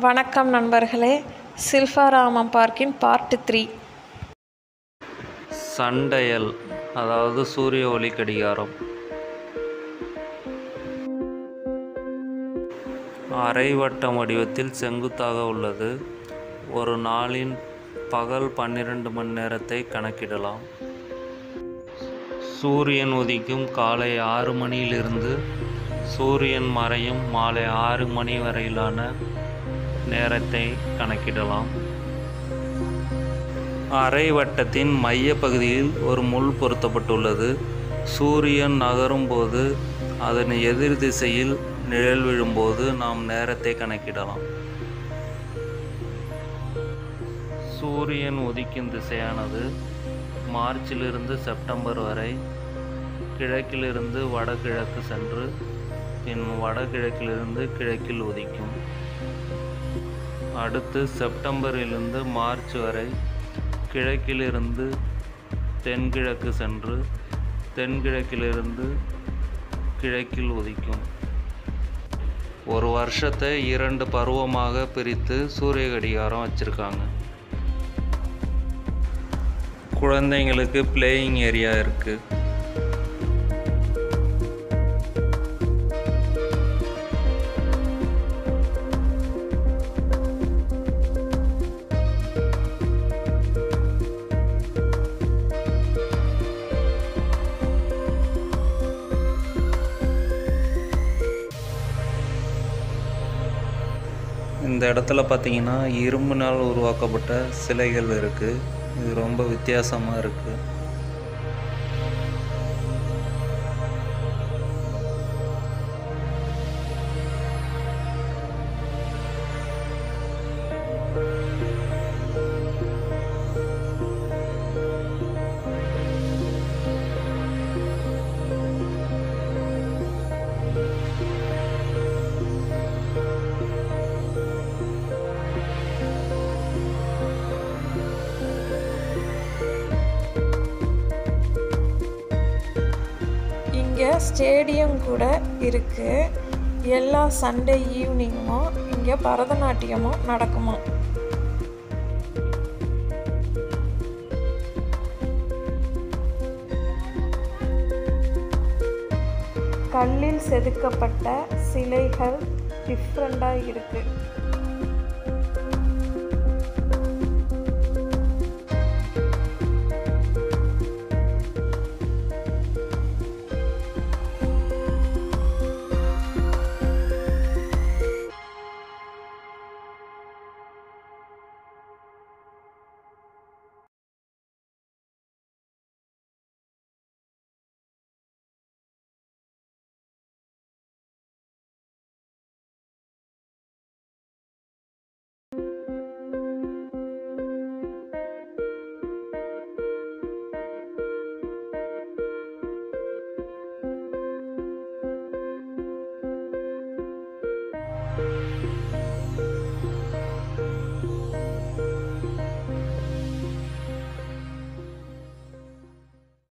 வணக்கம் நண்பர்களே சில்பாராமம் பார்க்கின் part three சண்டையல் அதாவது சூரிய ஒளி கடிகாரம் அரைவட்ட வடிவத்தில் செங்குத்தாக உள்ளது ஒரு நாளின் பகல் பன்னிரண்டு மணி நேரத்தை கணக்கிடலாம் சூரியன் உதிக்கும் காலை ஆறு மணியிலிருந்து சூரியன் மறையும் மாலை ஆறு மணி வரையிலான நேரத்தை கணக்கிடலாம் அரை வட்டத்தின் மைய பகுதியில் ஒரு முள் பொருத்தப்பட்டுள்ளது சூரியன் நகரும் போது அதன் எதிர் திசையில் நிழல் விழும்போது நாம் நேரத்தை கணக்கிடலாம் சூரியன் உதிக்கும் திசையானது மார்ச்சிலிருந்து செப்டம்பர் வரை கிழக்கிலிருந்து வடகிழக்கு சென்று பின் வடகிழக்கிலிருந்து கிழக்கில் உதிக்கும் அடுத்து செப்டம்பரிலிருந்து மார்ச் வரை கிழக்கிலிருந்து தென்கிழக்கு சென்று தென்கிழக்கிலிருந்து கிழக்கில் உதிக்கும் ஒரு வருஷத்தை இரண்டு பருவமாக பிரித்து சூரிய கடிகாரம் வச்சுருக்காங்க குழந்தைங்களுக்கு பிளேயிங் ஏரியா இருக்குது இந்த இடத்துல பார்த்தீங்கன்னா இரும்பினால் உருவாக்கப்பட்ட சிலைகள் இருக்குது இது ரொம்ப வித்தியாசமாக இருக்குது இங்கே ஸ்டேடியம் கூட இருக்குது எல்லா சண்டே ஈவினிங்கும் இங்கே பரதநாட்டியமும் நடக்குமா கல்லில் செதுக்கப்பட்ட சிலைகள் டிஃப்ரெண்ட்டாக இருக்குது